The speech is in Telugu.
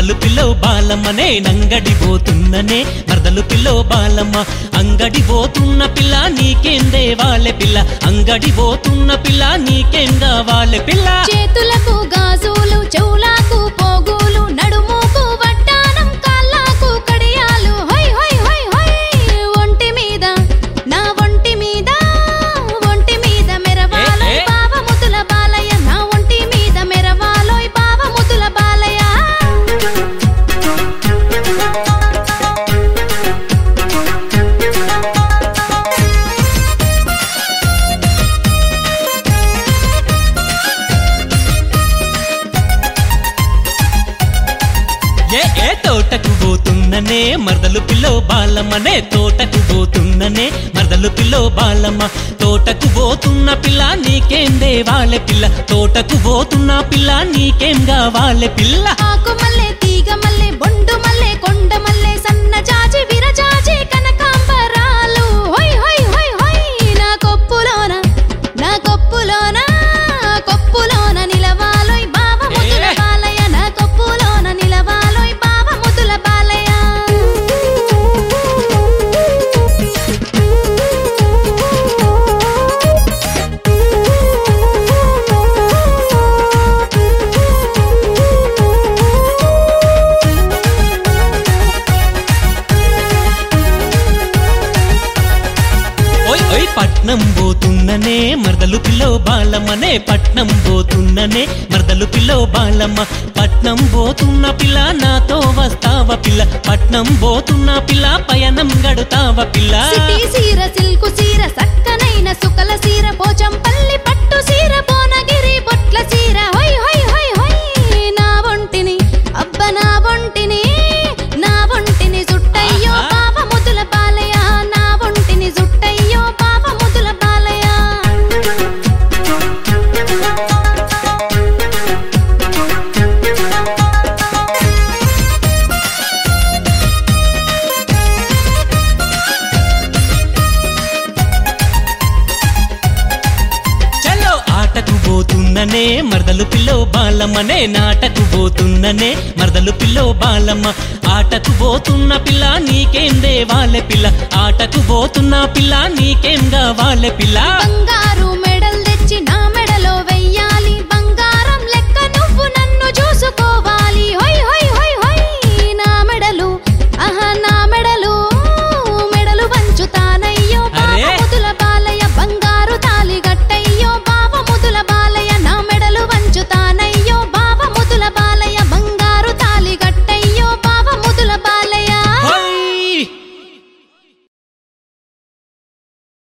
మరదలు పిల్లో బాలమ్మనే నంగడి పోతున్ననే మరదలు పిల్లో బాలమ్మ అంగడి పోతున్న పిల్ల నీకేం దేవాలే పిల్ల అంగడి పోతున్న పిల్ల నీకేం కావాలే పిల్ల చేతులకు గాజులు చెవులకు పోగులు నడుముకు వడ్డానం కాళ్ళకు కడియాలు హై హై హై హై ఒంటి మీద నా ఒంటి మీద ఒంటి మీద మెరవాలోయ్ ఏ, ఏ. బావ ముతుల బాలయ్య నా ఒంటి మీద మెరవాలోయ్ బావ ముతుల బాలయ్య ఏ ఏ తోటకు పోతున్ననే మరదలు పిల్లో బాలమ్మనే తోటకు పోతున్ననే మరదలు పిల్లో బాలమ్మ తోటకు పోతున్న పిల్ల నీకేం దేవాలే పిల్ల తోటకు పోతున్న పిల్ల నీకేం కావాలే పిల్ల ఆకు మల్లె తీగ మల్లె బొండు మల్లె కొండ మల్లె సన్న జాజి విరజాజి కనకాంబరాలు హొయ్ హొయ్ హొయ్ హొయ్ నా కొప్పులోన నా కొప్పులోన కొప్పులోన నిలవాలోయ్ బావ ముద్దుల ఏ. బాలయ్య నా కొప్పులోన నిలవాలోయ్ బావ ముద్దుల బాలయ్య ఓయ్ ఓయ్ పట్నం పోతున్ననే మరదలు పిల్లో బాలమ్మనే పట్నం పోతున్ననే మరదలు పిల్లో బాలమ్మ పట్నం పోతున్న పిల్ల నాతో వస్తావ పిల్ల పట్నం పోతున్న పిల్ల పయనం గడుతావ పిల్ల సిటీ సీర సిల్కు సీర సక్కనైన సుకల సీర పోచంపల్లి పట్టు సీర భువనగిరి బొట్ల సీర హొయ్ హొయ్ హొయ్ హొయ్ నా ఒంటిని అబ్బ నా ఒంటిని నా ఒంటిని సుట్టయ్యో ఆహా. బావ ముదుల బాలయ్య నా ఒంటిని సుట్టయ్యో బావ ముదుల బాలయ్య చలో ఆటకు పోతున్ననే మరదలు పిల్లో బాలమ్మనే నాటకు పోతున్ననే మరదలు పిల్లో బాలమ్మ ఆటకు పోతున్న పిల్ల నీకేం దేవాలే పిల్ల ఆటకు పోతున్న పిల్ల నీకేం కావాలే పిల్ల బంగారు